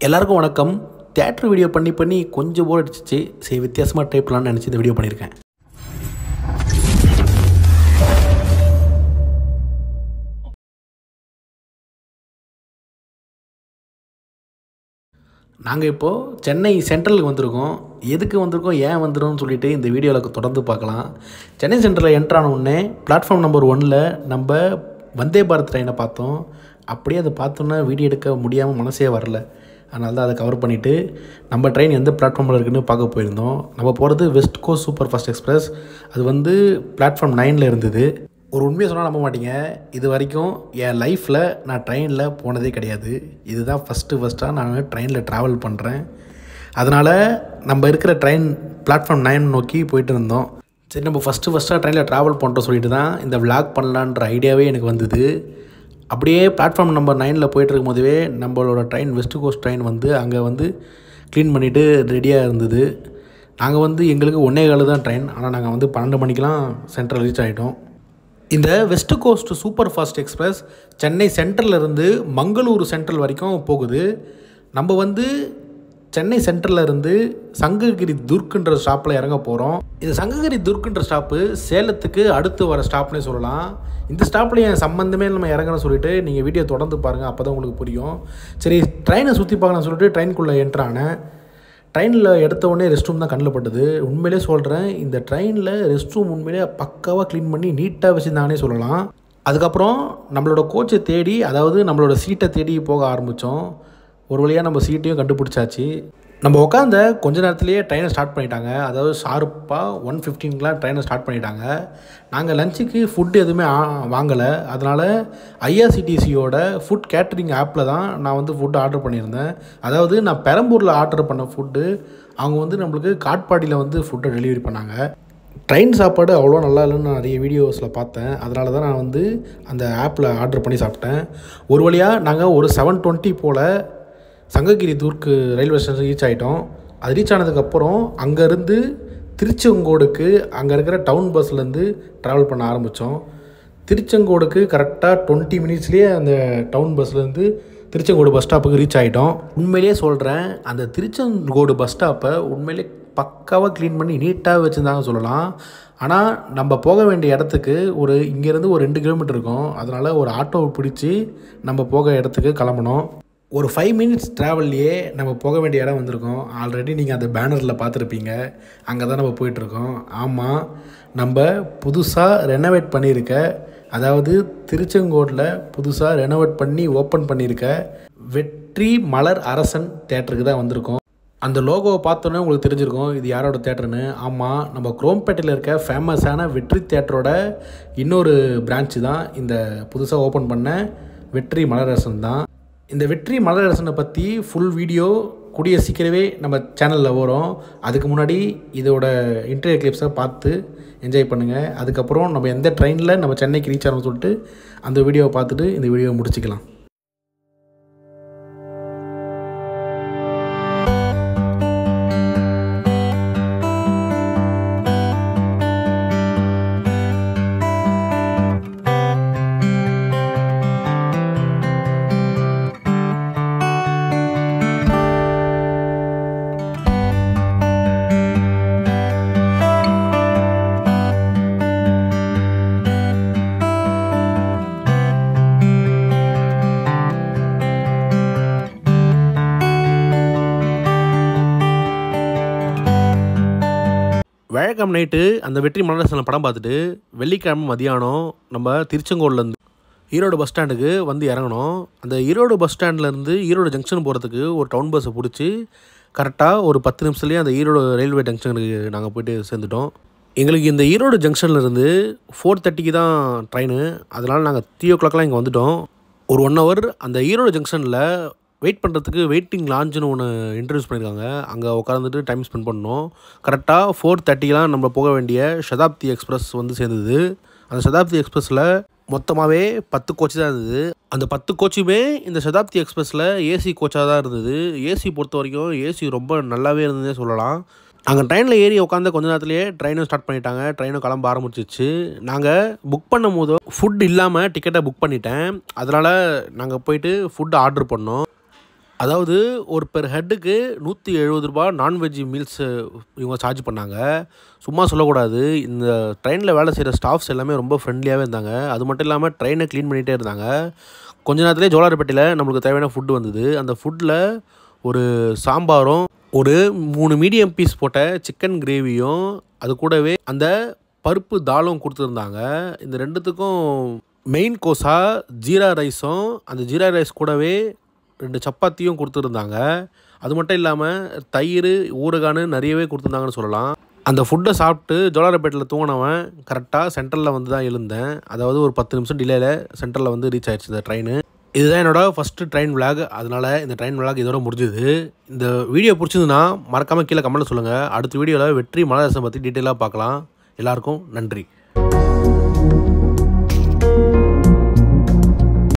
எல்லாருக்கும் வணக்கம் theatre video பண்ணி பண்ணி கொஞ்சம் போர் அடிச்சிச்சு சரி வித்தியாசமாக ட்ரை பண்ணலாம்னு நினச்சி இந்த வீடியோ பண்ணியிருக்கேன் நாங்கள் இப்போது சென்னை சென்ட்ரலுக்கு வந்திருக்கோம் எதுக்கு வந்திருக்கோம் ஏன் வந்திருக்கோம்னு சொல்லிட்டு இந்த வீடியோவில் தொடர்ந்து பார்க்கலாம் சென்னை சென்ட்ரலில் என்ட்ரு ஆன உடனே பிளாட்ஃபார்ம் நம்பர் ஒன்னில் நம்ம வந்தே பாரத் ட்ரெயினை பார்த்தோம் அப்படியே அதை பார்த்தோன்னா வீடியோ எடுக்க முடியாமல் மனசே வரல அதனால தான் அதை கவர் பண்ணிவிட்டு நம்ம ட்ரெயின் எந்த பிளாட்ஃபார்மில் இருக்குன்னு பார்க்க போயிருந்தோம் நம்ம போகிறது west coast super fast express அது வந்து பிளாட்ஃபார்ம் நைனில் இருந்தது ஒரு உண்மையை சொன்னால் நம்ப மாட்டீங்க இது வரைக்கும் என் லைஃப்பில் நான் ட்ரெயினில் போனதே கிடையாது இதுதான் ஃபஸ்ட்டு ஃபஸ்ட்டாக நான் ட்ரெயினில் ட்ராவல் பண்ணுறேன் அதனால் நம்ம இருக்கிற ட்ரெயின் பிளாட்ஃபார்ம் நைன் நோக்கி போயிட்டு இருந்தோம் சரி நம்ம ஃபஸ்ட்டு ஃபஸ்ட்டாக ட்ரெயினில் ட்ராவல் பண்ணுறோம் சொல்லிட்டு தான் இந்த விளாக் பண்ணலான்ற ஐடியாவே எனக்கு வந்தது அப்படியே பிளாட்ஃபார்ம் நம்பர் நைனில் போயிட்டு இருக்கும்போதே நம்மளோட ட்ரெயின் வெஸ்ட் கோஸ்ட் ட்ரெயின் வந்து அங்கே வந்து க்ளீன் பண்ணிவிட்டு ரெடியாக இருந்தது நாங்கள் வந்து எங்களுக்கு ஒன்றே காலு தான் ட்ரெயின் ஆனால் நாங்கள் வந்து பன்னெண்டு மணிக்கெலாம் சென்ட்ரல் ரீச் ஆகிட்டோம் இந்த west coast super fast express Chennai சென்ட்ரல்ல இருந்து மங்களூரு சென்ட்ரல் வரைக்கும் போகுது நம்ம வந்து சென்னை சென்ட்ரல்ல இருந்து சங்ககிரி துர்க்குன்ற ஸ்டாப்பில் இறங்க போகிறோம் இந்த சங்ககிரி துர்க்குன்ற ஸ்டாப்பு சேலத்துக்கு அடுத்து வர ஸ்டாப்னே சொல்லலாம் இந்த ஸ்டாப்பில் என் சம்மந்தமே நம்ம இறங்கணும் சொல்லிட்டு நீங்கள் வீடியோ தொடர்ந்து பாருங்கள் அப்போ தான் உங்களுக்கு புரியும் சரி ட்ரெயினை சுற்றி பார்க்கலாம்னு சொல்லிட்டு ட்ரெயின்குள்ளே என்ட்ரானேன் ட்ரெயினில் எடுத்த உடனே ரெஸ்ட் ரூம் தான் கண்ணில் பட்டது உண்மையிலே சொல்கிறேன் இந்த ட்ரெயினில் ரெஸ்ட் ரூம் உண்மையிலே பக்காவாக க்ளீன் பண்ணி நீட்டாக வச்சுருந்தாங்கன்னே சொல்லலாம் அதுக்கப்புறம் நம்மளோட கோச்சை தேடி அதாவது நம்மளோட சீட்டை தேடி போக ஆரம்பித்தோம் ஒரு வழியாக நம்ம சீட்டையும் கண்டுபிடிச்சாச்சு நம்ம உட்காந்த கொஞ்ச நேரத்துலேயே ட்ரெயினை ஸ்டார்ட் பண்ணிட்டாங்க அதாவது ஷார்ப்பாக ஒன் ஃபிஃப்டீன்க்கெலாம் ட்ரெயினை ஸ்டார்ட் பண்ணிட்டாங்க நாங்கள் லஞ்சுக்கு ஃபுட்டு எதுவுமே வாங்கலை அதனால் ஐஆர்சிடிசியோட ஃபுட் கேட்ரிங் ஆப்பில் தான் நான் வந்து ஃபுட்டு ஆர்டர் பண்ணியிருந்தேன் அதாவது நான் பெரம்பூரில் ஆர்டர் பண்ண ஃபுட்டு அவங்க வந்து நம்மளுக்கு காட்பாடியில் வந்து ஃபுட்டை டெலிவரி பண்ணாங்க ட்ரெயின் சாப்பாடு அவ்வளோ நல்லா இல்லைன்னு நான் நிறைய வீடியோஸில் பார்த்தேன் அதனால தான் நான் வந்து அந்த ஆப்பில் ஆர்டர் பண்ணி சாப்பிட்டேன் ஒரு வழியாக நாங்கள் ஒரு செவன் டுவெண்ட்டி போல் சங்ககிரி தூர்க்கு ரயில்வே ஸ்டேஷன் ரீச் ஆகிட்டோம் அது ரீச் ஆனதுக்கப்புறம் அங்கேருந்து திருச்செங்கோடுக்கு அங்கே இருக்கிற டவுன் பஸ்லேருந்து ட்ராவல் பண்ண ஆரம்பித்தோம் திருச்செங்கோடுக்கு கரெக்டாக டுவெண்ட்டி மினிட்ஸ்லேயே அந்த டவுன் பஸ்லேருந்து திருச்செங்கோடு பஸ் ஸ்டாப்புக்கு ரீச் ஆகிட்டோம் உண்மையிலேயே சொல்கிறேன் அந்த திருச்செங்கோடு பஸ் ஸ்டாப்பை உண்மையிலே பக்காவாக க்ளீன் பண்ணி நீட்டாக வச்சுருந்தாங்க சொல்லலாம் ஆனால் நம்ம போக வேண்டிய இடத்துக்கு ஒரு இங்கேருந்து ஒரு ரெண்டு கிலோமீட்டர் இருக்கும் அதனால் ஒரு ஆட்டோவை பிடிச்சி நம்ம போக இடத்துக்கு கிளம்பணும் ஒரு ஃபைவ் மினிட்ஸ் ட்ராவல்லையே நம்ம போக வேண்டிய இடம் வந்திருக்கோம் ஆல்ரெடி நீங்கள் அந்த பேனரில் பார்த்துருப்பீங்க அங்கே தான் நம்ம போயிட்டுருக்கோம் ஆமாம் நம்ம புதுசாக ரெனோவேட் பண்ணியிருக்க அதாவது திருச்செங்கோட்டில் புதுசாக ரெனோவேட் பண்ணி ஓப்பன் பண்ணியிருக்க வெற்றி மலர் அரசன் தேட்டருக்கு தான் வந்திருக்கோம் அந்த லோகோவை பார்த்தோன்னே உங்களுக்கு தெரிஞ்சிருக்கும் இது யாரோட தேட்டருன்னு ஆமாம் நம்ம குரோம்பேட்டையில் இருக்க ஃபேமஸான வெற்றி தேட்டரோட இன்னொரு பிரான்ச்சு தான் இந்த புதுசாக ஓப்பன் பண்ண வெற்றி மலரரசன் தான் இந்த வெற்றி மலரரசனை பற்றி ஃபுல் வீடியோ கூடிய சீக்கிரமே நம்ம சேனலில் வரும் அதுக்கு முன்னாடி இதோட இன்டர்வியூ கிளிப்ஸை பார்த்து என்ஜாய் பண்ணுங்கள் அதுக்கப்புறம் நம்ம எந்த ட்ரெயினில் நம்ம சென்னைக்கு ரீச் ஆகணும்னு சொல்லிட்டு அந்த வீடியோவை பார்த்துட்டு இந்த வீடியோவை முடிச்சுக்கலாம் வேழக்கிழமை நைட்டு அந்த வெற்றி மலரசனில் படம் பார்த்துட்டு வெள்ளிக்கிழமை மதியானம் நம்ம திருச்செங்கோட்லேருந்து ஈரோடு பஸ் ஸ்டாண்டுக்கு வந்து இறங்கணும் அந்த ஈரோடு பஸ் ஸ்டாண்ட்லேருந்து ஈரோடு ஜங்ஷன் போகிறதுக்கு ஒரு டவுன் பஸ்ஸை பிடிச்சி கரெக்டாக ஒரு பத்து நிமிஷத்துலேயே அந்த ஈரோடு ரயில்வே ஜங்ஷனுக்கு நாங்கள் போயிட்டு சேர்ந்துட்டோம் எங்களுக்கு இந்த ஈரோடு ஜங்ஷன்லேருந்து ஃபோர் தேர்ட்டிக்கு தான் ட்ரெயின் அதனால் நாங்கள் த்ரீ ஓ கிளாக்லாம் இங்கே வந்துட்டோம் ஒரு ஒன் ஹவர் அந்த ஈரோடு ஜங்ஷனில் வெயிட் பண்ணுறதுக்கு வெயிட்டிங் லான்ச்னு ஒன்று இன்ட்ரடியூஸ் பண்ணியிருக்காங்க அங்கே உட்காந்துட்டு டைம் ஸ்பெண்ட் பண்ணோம் கரெக்டாக ஃபோர் தேர்ட்டிக்கெலாம் நம்ம போக வேண்டிய சதாப்தி எக்ஸ்பிரஸ் வந்து சேர்ந்தது அந்த சதாப்தி எக்ஸ்பிரஸில் மொத்தமாகவே பத்து கோச்சு தான் இருந்தது அந்த பத்து கோச்சுமே இந்த சதாப்தி எக்ஸ்பிரஸில் ஏசி கோச்சாக தான் இருந்தது ஏசி பொறுத்த வரைக்கும் ஏசி ரொம்ப நல்லாவே இருந்ததே சொல்லலாம் நாங்கள் ட்ரெயினில் ஏறி உட்காந்த கொஞ்ச நேரத்துலேயே ட்ரெயினும் ஸ்டார்ட் பண்ணிட்டாங்க ட்ரெயினும் கிளம்ப ஆரம்பிச்சிச்சு நாங்கள் புக் பண்ணும் போது ஃபுட் இல்லாமல் டிக்கெட்டை புக் பண்ணிட்டேன் அதனால் நாங்கள் போயிட்டு ஃபுட் ஆர்டர் பண்ணோம் அதாவது ஒரு பெர் ஹெட்டுக்கு நூற்றி எழுபது ரூபா நான்வெஜ் மீல்ஸு இவங்க சார்ஜ் பண்ணாங்க சும்மா சொல்லக்கூடாது இந்த ட்ரெயினில் வேலை செய்கிற ஸ்டாஃப்ஸ் எல்லாமே ரொம்ப ஃப்ரெண்ட்லியாகவே இருந்தாங்க அது மட்டும் இல்லாமல் ட்ரெயினை க்ளீன் பண்ணிகிட்டே இருந்தாங்க கொஞ்ச நேரத்துலேயே ஜோலார்பேட்டையில் நம்மளுக்கு தேவையான ஃபுட்டு வந்தது அந்த ஃபுட்டில் ஒரு சாம்பாரும் ஒரு மூணு மீடியம் பீஸ் போட்ட சிக்கன் கிரேவியும் அது கூடவே அந்த பருப்பு தாலும் கொடுத்துருந்தாங்க இந்த ரெண்டுத்துக்கும் மெயின் கோஸாக ஜீரா ரைஸும் அந்த ஜீரா ரைஸ் கூடவே ரெண்டு சப்பாத்தியும் கொடுத்துருந்தாங்க அது மட்டும் இல்லாமல் தயிர் ஊறுகான்னு நிறையவே கொடுத்துருந்தாங்கன்னு சொல்லலாம் அந்த ஃபுட்டை சாப்பிட்டு ஜோலாரப்பேட்டில் தூங்கினவன் கரெக்டாக சென்ட்ரலில் வந்து தான் எழுந்தேன் அதாவது ஒரு பத்து நிமிஷம் டிலேயில் சென்ட்ரலில் வந்து ரீச் ஆயிடுச்சு இந்த ட்ரெயின் இதுதான் என்னோட ஃபஸ்ட்டு ட்ரெயின் விளாக் அதனால் இந்த ட்ரெயின் விளாக் இதோட முடிஞ்சுது இந்த வீடியோ பிடிச்சதுன்னா மறக்காமல் கீழே கமெண்ட்டில் சொல்லுங்கள் அடுத்த வீடியோவில் வெற்றி மலரசம் பற்றி டீட்டெயிலாக பார்க்கலாம் எல்லாருக்கும் நன்றி